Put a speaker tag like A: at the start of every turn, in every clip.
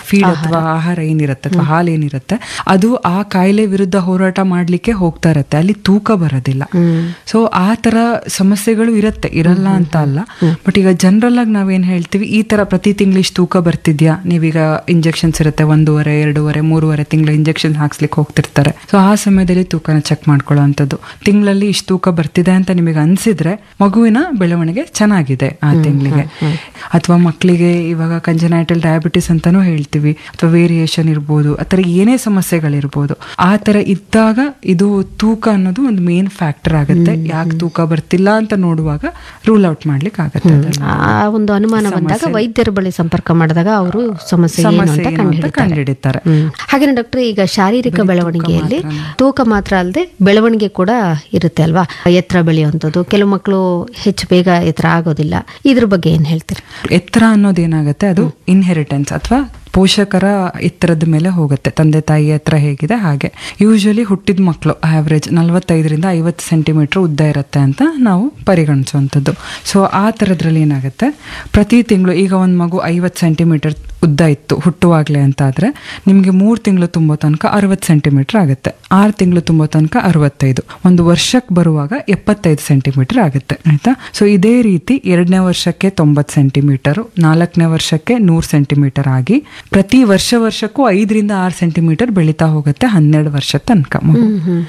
A: Feed ಅಥವಾ ಆಹಾರ ಏನಿರುತ್ತೆ ಅಥವಾ ಹಾಲು ಏನಿರುತ್ತೆ ಅದು ಆ ಕಾಯಿಲೆ ವಿರುದ್ಧ ಹೋರಾಟ ಮಾಡ್ಲಿಕ್ಕೆ ಹೋಗ್ತಾ ಇರತ್ತೆ ಅಲ್ಲಿ ತೂಕ ಬರೋದಿಲ್ಲ ಸೊ ಆ ತರ ಸಮಸ್ಯೆಗಳು ಇರುತ್ತೆ ಇರಲ್ಲ ಅಂತ ಅಲ್ಲ ಬಟ್ ಈಗ ಜನರಲ್ ಆಗಿ ನಾವೇನ್ ಹೇಳ್ತೀವಿ ಈ ತರ ಪ್ರತಿ ತಿಂಗಳು ಇಷ್ಟು ತೂಕ ಬರ್ತಿದ್ಯಾ ನೀವೀಗ ಇಂಜೆಕ್ಷನ್ಸ್ ಇರುತ್ತೆ ಒಂದೂವರೆ ಎರಡೂವರೆ ಮೂರುವರೆ ತಿಂಗಳು ಇಂಜೆಕ್ಷನ್ ಹಾಕ್ಸ್ಲಿಕ್ಕೆ ಹೋಗ್ತಿರ್ತಾರೆ ಸೊ ಆ ಸಮಯದಲ್ಲಿ ತೂಕನ ಚೆಕ್ ಮಾಡ್ಕೊಳ್ಳೋ ಅಂಥದ್ದು ತಿಂಗಳಲ್ಲಿ ಇಷ್ಟು ತೂಕ ಬರ್ತಿದೆ ಅಂತ ನಿಮಗೆ ಅನ್ಸಿದ್ರೆ ಮಗುವಿನ ಬೆಳವಣಿಗೆ ಚೆನ್ನಾಗಿದೆ ಆ ತಿಂಗಳಿಗೆ ಅಥವಾ ಮಕ್ಕಳಿಗೆ ಇವಾಗ ಕಂಜನೈಟಲ್ ಡಯಾಬಿಟಿಸ್ ಅಂತಾನೂ ಹೇಳ್ತೀವಿ ಅಥವಾ ವೇರಿಯೇಷನ್ ಇರ್ಬೋದು ಆ ಥರ ಏನೇ ಸಮಸ್ಯೆಗಳಿರ್ಬೋದು ಆ ಥರ ಇದ್ದಾಗ ಇದು ತೂಕ ಅನ್ನೋದು ಒಂದು ಮೇನ್ ಫ್ಯಾಕ್ಟರ್ ಆಗುತ್ತೆ ಯಾಕೆ ತೂಕ ಬರ್ತಿಲ್ಲ ಅಂತ ನೋಡುವಾಗ ರೂಲ್ ಔಟ್ ಮಾಡ್ಲಿಕ್ಕೆ ಆಗುತ್ತೆ ಅದನ್ನ.
B: ಆ ಒಂದು ಅನುಮಾನ ಬಂದಾಗ ವೈದ್ಯರ ಬಳಿ ಸಂಪರ್ಕ ಮಾಡಿದಾಗ ಅವರು ಸಮಸ್ಯೆ ಏನು
A: ಸಮಸ್ಯೆ
B: ಅಂತ
A: ಏನು ಅಂತ
B: ಕಂಡುಹಿಡಿತಾರೆ
A: ಕಂಡುಹಿಡಿತಾರೆ
B: ಹಾಗೆ ಡಾಕ್ಟರ್ ಈಗ ಶಾರೀರಿಕ ಬೆಳವಣಿಗೆಯಲ್ಲಿ ತೂಕ ಮಾತ್ರ ಅಲ್ಲದೆ ಬೆಳವಣಿಗೆ ಕೂಡ ಇರುತ್ತೆ ಅಲ್ವಾ ಎತ್ತರ ಬೆಳೆಯುವಂಥದ್ದು ಕೆಲವು ಮಕ್ಕಳು ಹೆಚ್ಚು ಬೇಗ ಎತ್ತರ ಆಗೋದಿಲ್ಲ ಇದ್ರ ಬಗ್ಗೆ ಏನ್ ಹೇಳ್ತೀರಿ
A: ಎತ್ತರ ಅನ್ನೋದೇನಾಗುತ್ತೆ ಅದು ಇನ್ಹೆರಿಟೆನ್ಸ್ ಅಥವಾ ಪೋಷಕರ ಎತ್ತರದ ಮೇಲೆ ಹೋಗುತ್ತೆ ತಂದೆ ತಾಯಿ ಎತ್ತರ ಹೇಗಿದೆ ಹಾಗೆ ಯೂಶಲಿ ಹುಟ್ಟಿದ ಮಕ್ಕಳು ಆವ್ರೇಜ್ ನಲವತ್ತೈದರಿಂದ ಐವತ್ತು ಸೆಂಟಿಮೀಟರ್ ಉದ್ದ ಇರುತ್ತೆ ಅಂತ ನಾವು ಪರಿಗಣಿಸುವಂಥದ್ದು ಸೊ ಆ ಥರದ್ರಲ್ಲಿ ಏನಾಗುತ್ತೆ ಪ್ರತಿ ತಿಂಗಳು ಈಗ ಒಂದು ಮಗು ಐವತ್ತು ಸೆಂಟಿಮೀಟರ್ ಉದ್ದ ಇತ್ತು ಹುಟ್ಟುವಾಗಲೇ ಅಂತ ಆದರೆ ನಿಮಗೆ ಮೂರು ತಿಂಗಳು ತುಂಬೋ ತನಕ ಅರವತ್ತು ಸೆಂಟಿಮೀಟರ್ ಆಗುತ್ತೆ ಆರು ತಿಂಗಳು ತುಂಬೋ ತನಕ ಅರವತ್ತೈದು ಒಂದು ವರ್ಷಕ್ಕೆ ಬರುವಾಗ ಎಪ್ಪತ್ತೈದು ಸೆಂಟಿಮೀಟರ್ ಆಗುತ್ತೆ ಆಯ್ತಾ ಸೊ ಇದೇ ರೀತಿ ಎರಡನೇ ವರ್ಷಕ್ಕೆ ತೊಂಬತ್ತು ಸೆಂಟಿಮೀಟರು ನಾಲ್ಕನೇ ವರ್ಷಕ್ಕೆ ನೂರು ಸೆಂಟಿಮೀಟರ್ ಆಗಿ ಪ್ರತಿ ವರ್ಷ ವರ್ಷಕ್ಕೂ ಐದರಿಂದ ಆರು ಸೆಂಟಿಮೀಟರ್ ಬೆಳೀತಾ ಹೋಗುತ್ತೆ ಹನ್ನೆರಡು ವರ್ಷ ತನಕ ಮಗು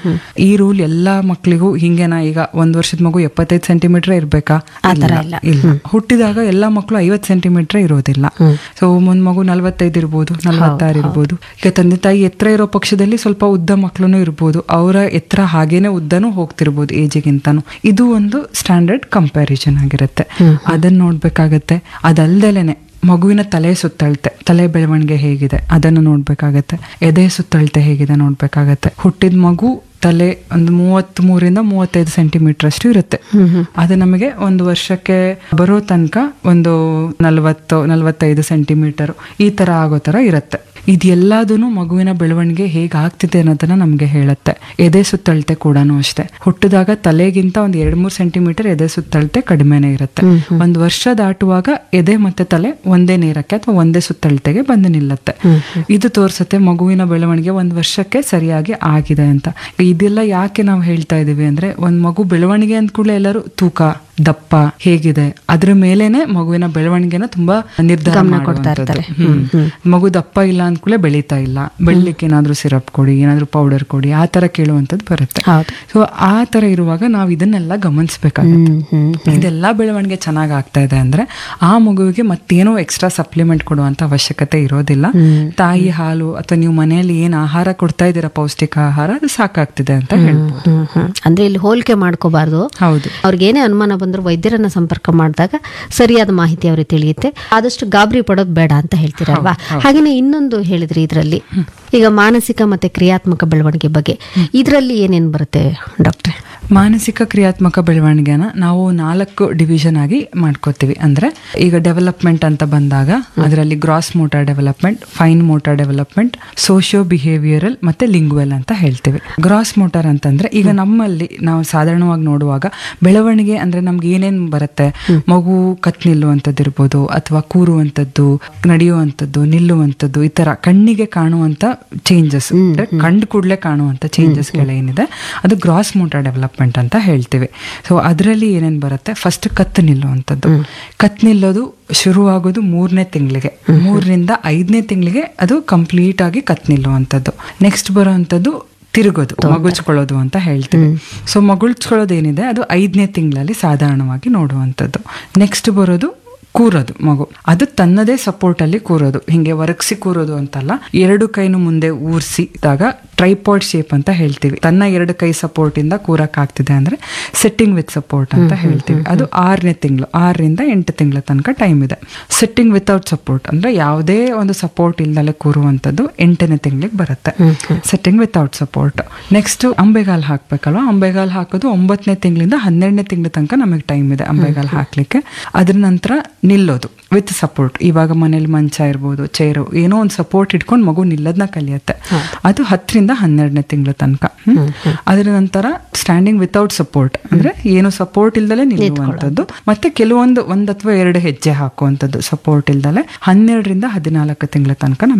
A: ಈ ರೂಲ್ ಎಲ್ಲಾ ಮಕ್ಕಳಿಗೂ ಹಿಂಗೇನಾ ಈಗ ಒಂದ್ ವರ್ಷದ ಮಗು ಎಪ್ಪತ್ತೈದು ಸೆಂಟಿಮೀಟರ್ ಇರ್ಬೇಕಾ ಇಲ್ಲ ಇಲ್ಲ ಹುಟ್ಟಿದಾಗ ಎಲ್ಲಾ ಮಕ್ಕಳು ಐವತ್ತು ಸೆಂಟಿಮೀಟರ್ ಇರೋದಿಲ್ಲ ಸೊ ಒಂದ್ ಮಗು ನಲ್ವತ್ತೈದು ಇರ್ಬೋದು ನಲ್ವತ್ತಾರು ಇರ್ಬೋದು ಈಗ ತಂದೆ ತಾಯಿ ಎತ್ತರ ಇರೋ ಪಕ್ಷದಲ್ಲಿ ಸ್ವಲ್ಪ ಉದ್ದ ಮಕ್ಕಳು ಇರ್ಬೋದು ಅವರ ಎತ್ತರ ಹಾಗೇನೆ ಉದ್ದನೂ ಹೋಗ್ತಿರ್ಬೋದು ಏಜಿಗಿಂತಾನು ಇದು ಒಂದು ಸ್ಟ್ಯಾಂಡರ್ಡ್ ಕಂಪ್ಯಾರಿಸನ್ ಆಗಿರುತ್ತೆ ಅದನ್ನ ನೋಡ್ಬೇಕಾಗತ್ತೆ ಅದಲ್ದಲೇನೆ ಮಗುವಿನ ತಲೆ ಸುತ್ತಳತೆ ತಲೆ ಬೆಳವಣಿಗೆ ಹೇಗಿದೆ ಅದನ್ನು ನೋಡ್ಬೇಕಾಗತ್ತೆ ಎದೆ ಸುತ್ತಳತೆ ಹೇಗಿದೆ ನೋಡ್ಬೇಕಾಗತ್ತೆ ಹುಟ್ಟಿದ ಮಗು ತಲೆ ಒಂದು ಮೂವತ್ತ್ ಮೂರಿಂದ ಮೂವತ್ತೈದು ಸೆಂಟಿಮೀಟರ್ ಅಷ್ಟು ಇರುತ್ತೆ ಅದು ನಮಗೆ ಒಂದು ವರ್ಷಕ್ಕೆ ಬರೋ ತನಕ ಒಂದು ನಲವತ್ತು ನಲವತ್ತೈದು ಸೆಂಟಿಮೀಟರ್ ಈ ತರ ಆಗೋ ತರ ಇರುತ್ತೆ ಇದೆಲ್ಲದೂ ಮಗುವಿನ ಬೆಳವಣಿಗೆ ಹೇಗೆ ಆಗ್ತಿದೆ ಅನ್ನೋದನ್ನ ನಮಗೆ ಹೇಳುತ್ತೆ ಎದೆ ಸುತ್ತಳತೆ ಕೂಡ ಅಷ್ಟೇ ಹುಟ್ಟಿದಾಗ ತಲೆಗಿಂತ ಒಂದು ಎರಡ್ ಮೂರು ಸೆಂಟಿಮೀಟರ್ ಎದೆ ಸುತ್ತಳತೆ ಕಡಿಮೆನೆ ಇರುತ್ತೆ ಒಂದು ವರ್ಷ ದಾಟುವಾಗ ಎದೆ ಮತ್ತೆ ತಲೆ ಒಂದೇ ನೇರಕ್ಕೆ ಅಥವಾ ಒಂದೇ ಸುತ್ತಳತೆಗೆ ಬಂದು ನಿಲ್ಲುತ್ತೆ ಇದು ತೋರ್ಸುತ್ತೆ ಮಗುವಿನ ಬೆಳವಣಿಗೆ ಒಂದು ವರ್ಷಕ್ಕೆ ಸರಿಯಾಗಿ ಆಗಿದೆ ಅಂತ ಇದೆಲ್ಲ ಯಾಕೆ ನಾವು ಹೇಳ್ತಾ ಇದೀವಿ ಅಂದ್ರೆ ಒಂದ್ ಮಗು ಬೆಳವಣಿಗೆ ಅಂದ ಕೂಡಲೇ ಎಲ್ಲರೂ ತೂಕ ದಪ್ಪ ಹೇಗಿದೆ ಅದ್ರ ಮೇಲೇನೆ ಮಗುವಿನ ಬೆಳವಣಿಗೆನ ತುಂಬಾ ನಿರ್ಧಾರ ಮಾಡುವಂಥದ್ದು. ಹ್ಮ್. ಮಗು ದಪ್ಪ ಇಲ್ಲ ಅಂದ್ಕೂಲೆ ಬೆಳೀತಾ ಇಲ್ಲ ಬೆಳಿಲಿಕ್ಕೆ ಏನಾದ್ರೂ ಸಿರಪ್ ಕೊಡಿ ಏನಾದ್ರೂ ಪೌಡರ್ ಕೊಡಿ ಆ ತರ ಕೇಳುವಂಥದ್ದು ಬರುತ್ತೆ
B: ಹೌದು.
A: ಸೊ ಆ ತರ ಇರುವಾಗ ನಾವು ಇದನ್ನೆಲ್ಲ ಗಮನಿಸಬೇಕಾಗುತ್ತೆ ಇದೆಲ್ಲ ಬೆಳವಣಿಗೆ ಚೆನ್ನಾಗಿ ಆಗ್ತಾ ಇದೆ ಅಂದ್ರೆ ಆ ಮಗುವಿಗೆ ಮತ್ತೇನೋ ಎಕ್ಸ್ಟ್ರಾ ಸಪ್ಲಿಮೆಂಟ್ ಕೊಡುವಂತ ಅವಶ್ಯಕತೆ ಇರೋದಿಲ್ಲ ತಾಯಿ ಹಾಲು ಅಥವಾ ನೀವು ಮನೆಯಲ್ಲಿ ಏನ್ ಆಹಾರ ಕೊಡ್ತಾ ಇದ್ದೀರಾ ಪೌಷ್ಟಿಕ ಆಹಾರ ಅದು ಸಾಕಾಗ್ತಿದೆ ಅಂತ ಹೇಳ್ಬೋದು
B: ಹ್ಮ್, ಹ್ಮ್. ಅಂದ್ರೆ ಇಲ್ಲಿ ಹೋಲಿಕೆ ಮಾಡ್ಕೋಬಾರ್ದು
A: ಹೌದು
B: ಅವ್ರಿಗೆ ಏನೇ ಅನುಮಾನ ಬಂದ್ರು ವೈದ್ಯರನ್ನ ಸಂಪರ್ಕ ಮಾಡಿದಾಗ ಸರಿಯಾದ ಮಾಹಿತಿ ಅವ್ರಿಗೆ ತಿಳಿಯುತ್ತೆ ಆದಷ್ಟು ಗಾಬರಿ ಪಡೋದು ಬೇಡ ಅಂತ ಹೇಳ್ತೀರಲ್ವಾ ಹಾಗೇನೆ ಇನ್ನೊಂದು ಹೇಳಿದ್ರಿ ಇದರಲ್ಲಿ ಈಗ ಮಾನಸಿಕ ಮತ್ತೆ ಕ್ರಿಯಾತ್ಮಕ ಬೆಳವಣಿಗೆ ಬಗ್ಗೆ ಇದರಲ್ಲಿ ಏನೇನ್ ಬರುತ್ತೆ ಡಾಕ್ಟ್ರೆ
A: ಮಾನಸಿಕ ಕ್ರಿಯಾತ್ಮಕ ಬೆಳವಣಿಗೆನ ನಾವು ನಾಲ್ಕು ಡಿವಿಷನ್ ಆಗಿ ಮಾಡ್ಕೋತೀವಿ ಅಂದ್ರೆ ಈಗ ಡೆವಲಪ್ಮೆಂಟ್ ಅಂತ ಬಂದಾಗ ಅದರಲ್ಲಿ gross motor development fine motor development socio behavioural ಮತ್ತೆ ಲಿಂಗ್ವೆಲ್ ಅಂತ ಹೇಳ್ತೀವಿ ಗ್ರಾಸ್ ಮೋಟಾರ್ ಅಂತಂದ್ರೆ ಈಗ ನಮ್ಮಲ್ಲಿ ನಾವು ಸಾಧಾರಣವಾಗಿ ನೋಡುವಾಗ ಬೆಳವಣಿಗೆ ಅಂದ್ರೆ ನಮ್ಗೆ ಏನೇನ್ ಬರುತ್ತೆ ಮಗು ಕತ್ ನಿಲ್ಲುವಂಥದ್ದು ಇರ್ಬೋದು ಅಥವಾ ಕೂರುವಂಥದ್ದು ನಡೆಯುವಂಥದ್ದು ನಿಲ್ಲುವಂಥದ್ದು ಈ ತರ ಕಣ್ಣಿಗೆ ಕಾಣುವಂತ ಚೇಂಜಸ್ ಕಂಡು ಕೂಡಲೇ ಕಾಣುವಂತ ಚೇಂಜಸ್ಗಳೇನಿದೆ ಅದು ಗ್ರಾಸ್ ಮೋಟಾರ್ ಡೆವಲಪ್ಮೆಂಟ್ ಅಂತ ಹೇಳ್ತೀವಿ ಸೊ ಅದರಲ್ಲಿ ಏನೇನ್ ಬರುತ್ತೆ ಫಸ್ಟ್ ಕತ್ತು ನಿಲ್ಲುವಂಥದ್ದು ಕತ್ ನಿಲ್ಲೋದು ಶುರುವಾಗೋದು ಮೂರನೇ ತಿಂಗಳಿಗೆ ಮೂರರಿಂದ ಐದನೇ ತಿಂಗಳಿಗೆ ಅದು ಕಂಪ್ಲೀಟ್ ಆಗಿ ಕತ್ ನಿಲ್ಲುವಂಥದ್ದು ನೆಕ್ಸ್ಟ್ ಬರುವಂಥದ್ದು ತಿರುಗೋದು ಮಗುಚ್ಕೊಳ್ಳೋದು ಅಂತ ಹೇಳ್ತೀವಿ ಸೊ ಮಗುಳ್ಸ್ಕೊಳ್ಳೋದು ಏನಿದೆ ಅದು ಐದನೇ ತಿಂಗಳಲ್ಲಿ ಸಾಧಾರಣವಾಗಿ ನೋಡುವಂಥದ್ದು ನೆಕ್ಸ್ಟ್ ಬರೋದು ಕೂರೋದು ಮಗು ಅದು ತನ್ನದೇ ಸಪೋರ್ಟ್ ಅಲ್ಲಿ ಕೂರೋದು ಹಿಂಗೆ ಒರಗಿಸಿ ಕೂರೋದು ಅಂತಲ್ಲ ಎರಡು ಕೈನು ಮುಂದೆ ಊರ್ಸಿದಾಗ ಟ್ರೈಪಾಡ್ ಶೇಪ್ ಅಂತ ಹೇಳ್ತೀವಿ ತನ್ನ ಎರಡು ಕೈ ಸಪೋರ್ಟ್ ಇಂದ ಕೂರಕ್ ಆಗ್ತಿದೆ ಅಂದ್ರೆ ಸೆಟ್ಟಿಂಗ್ ವಿತ್ ಸಪೋರ್ಟ್ ಅಂತ ಹೇಳ್ತೀವಿ ಅದು ಆರನೇ ತಿಂಗಳು ಆರರಿಂದ ಎಂಟು ತಿಂಗಳ ತನಕ ಟೈಮ್ ಇದೆ ಸೆಟ್ಟಿಂಗ್ ವಿತೌಟ್ ಸಪೋರ್ಟ್ ಅಂದ್ರೆ ಯಾವುದೇ ಒಂದು ಸಪೋರ್ಟ್ ಇಲ್ದಲೆ ಕೂರುವಂತದ್ದು ಎಂಟನೇ ತಿಂಗಳಿಗೆ ಬರುತ್ತೆ ಸೆಟ್ಟಿಂಗ್ ವಿತೌಟ್ ಸಪೋರ್ಟ್ ನೆಕ್ಸ್ಟ್ ಅಂಬೆಗಾಲ್ ಹಾಕ್ಬೇಕಲ್ವಾ ಅಂಬೆಗಾಲ್ ಹಾಕೋದು ಒಂಬತ್ತನೇ ತಿಂಗಳಿಂದ ಹನ್ನೆರಡನೇ ತಿಂಗಳ ತನಕ ನಮಗೆ ಟೈಮ್ ಇದೆ ಅಂಬೆಗಾಲ್ ಹಾಕ್ಲಿಕ್ಕೆ ಅದ್ರ ನಂತರ ನಿಲ್ಲೋದು ವಿತ್ ಸಪೋರ್ಟ್ ಇವಾಗ ಮನೇಲಿ ಮಂಚ ಇರ್ಬೋದು ಚೇರು ಏನೋ ಒಂದು ಸಪೋರ್ಟ್ ಇಟ್ಕೊಂಡು ಮಗು ನಿಲ್ಲೋದನ್ನ ಕಲಿಯುತ್ತೆ ಅದು ಹತ್ತರಿಂದ ಹನ್ನೆರಡನೇ ತಿಂಗಳ ತನಕ ಹ್ಮ್. ಅದರ ನಂತರ ಸ್ಟ್ಯಾಂಡಿಂಗ್ ವಿತೌಟ್ ಸಪೋರ್ಟ್ ಅಂದ್ರೆ ಏನು ಸಪೋರ್ಟ್ ಇಲ್ದಲೆ ನಿಲ್ಲುವಂಥದ್ದು ಮತ್ತೆ ಕೆಲವೊಂದು ಒಂದ್ ಅಥವಾ ಎರಡು ಹೆಜ್ಜೆ ಹಾಕುವಂಥದ್ದು ಸಪೋರ್ಟ್ ಇಲ್ದಲೆ ಹನ್ನೆರಡರಿಂದ ಹದಿನಾಲ್ಕು ತಿಂಗಳ ತನಕ